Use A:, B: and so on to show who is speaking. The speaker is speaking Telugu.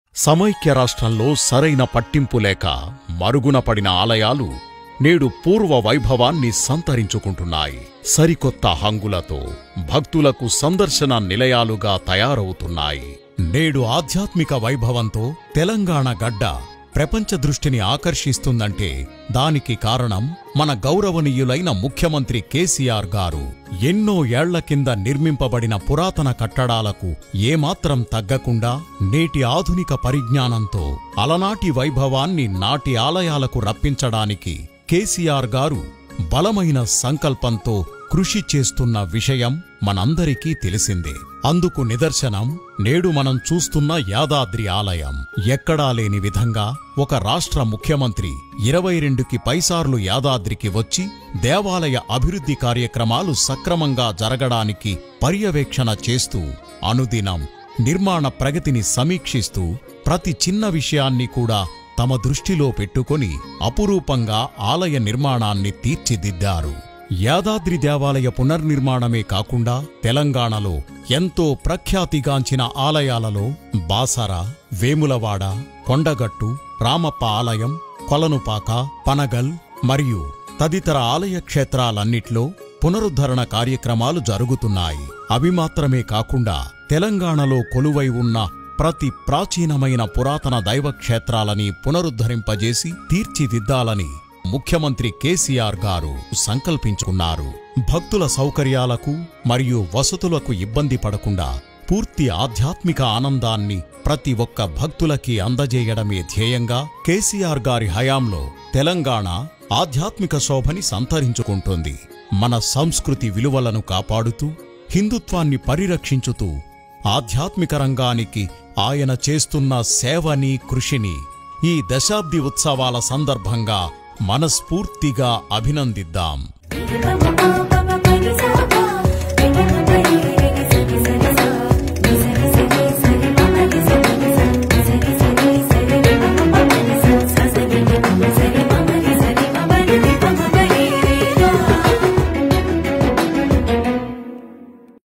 A: సమైక్య రాష్ట్రంలో సరైన పట్టింపు లేక మరుగున పడిన ఆలయాలు నేడు పూర్వ వైభవాన్ని సంతరించుకుంటున్నాయి సరికొత్త హంగులతో భక్తులకు సందర్శన నిలయాలుగా తయారవుతున్నాయి నేడు ఆధ్యాత్మిక వైభవంతో తెలంగాణ గడ్డ ప్రపంచ దృష్టిని ఆకర్షిస్తుందంటే దానికి కారణం మన గౌరవనీయులైన ముఖ్యమంత్రి కేసీఆర్ గారు ఎన్నో ఏళ్ల కింద నిర్మింపబడిన పురాతన కట్టడాలకు ఏమాత్రం తగ్గకుండా నేటి ఆధునిక పరిజ్ఞానంతో అలనాటి వైభవాన్ని నాటి ఆలయాలకు రప్పించడానికి కేసీఆర్ గారు బలమైన సంకల్పంతో కృషి చేస్తున్న విషయం మనందరికీ తెలిసిందే అందుకు నిదర్శనం నేడు మనం చూస్తున్న యాదాద్రి ఆలయం ఎక్కడా లేని విధంగా ఒక రాష్ట్ర ముఖ్యమంత్రి ఇరవై రెండుకి పైసార్లు యాదాద్రికి వచ్చి దేవాలయ అభివృద్ధి కార్యక్రమాలు సక్రమంగా జరగడానికి పర్యవేక్షణ చేస్తూ అనుదినం నిర్మాణ ప్రగతిని సమీక్షిస్తూ ప్రతి చిన్న విషయాన్ని కూడా తమ దృష్టిలో పెట్టుకొని అపురూపంగా ఆలయ నిర్మాణాన్ని తీర్చిదిద్దారు యాదాద్రి దేవాలయ పునర్నిర్మాణమే కాకుండా తెలంగాణలో ఎంతో ప్రఖ్యాతిగాంచిన ఆలయాలలో బాసర వేములవాడ కొండగట్టు రామప్ప ఆలయం కొలనుపాక పనగల్ మరియు తదితర ఆలయ క్షేత్రాలన్నిట్లో పునరుద్ధరణ కార్యక్రమాలు జరుగుతున్నాయి అవి మాత్రమే కాకుండా తెలంగాణలో కొలువై ఉన్న ప్రతి ప్రాచీనమైన పురాతన దైవక్షేత్రాలని పునరుద్ధరింపజేసి తీర్చిదిద్దాలని ముఖ్యమంత్రి కేసీఆర్ గారు సంకల్పించుకున్నారు భక్తుల సౌకర్యాలకు మరియు వసతులకు ఇబ్బంది పడకుండా పూర్తి ఆధ్యాత్మిక ఆనందాన్ని ప్రతి ఒక్క భక్తులకి అందజేయడమే ధ్యేయంగా కేసీఆర్ గారి హయాంలో తెలంగాణ ఆధ్యాత్మిక శోభని సంతరించుకుంటుంది మన సంస్కృతి విలువలను కాపాడుతూ హిందుత్వాన్ని పరిరక్షించుతూ ఆధ్యాత్మిక రంగానికి ఆయన చేస్తున్న సేవని కృషిని ఈ దశాబ్ది ఉత్సవాల సందర్భంగా మనస్ఫూర్తిగా అభినందిద్దాం
B: Come on.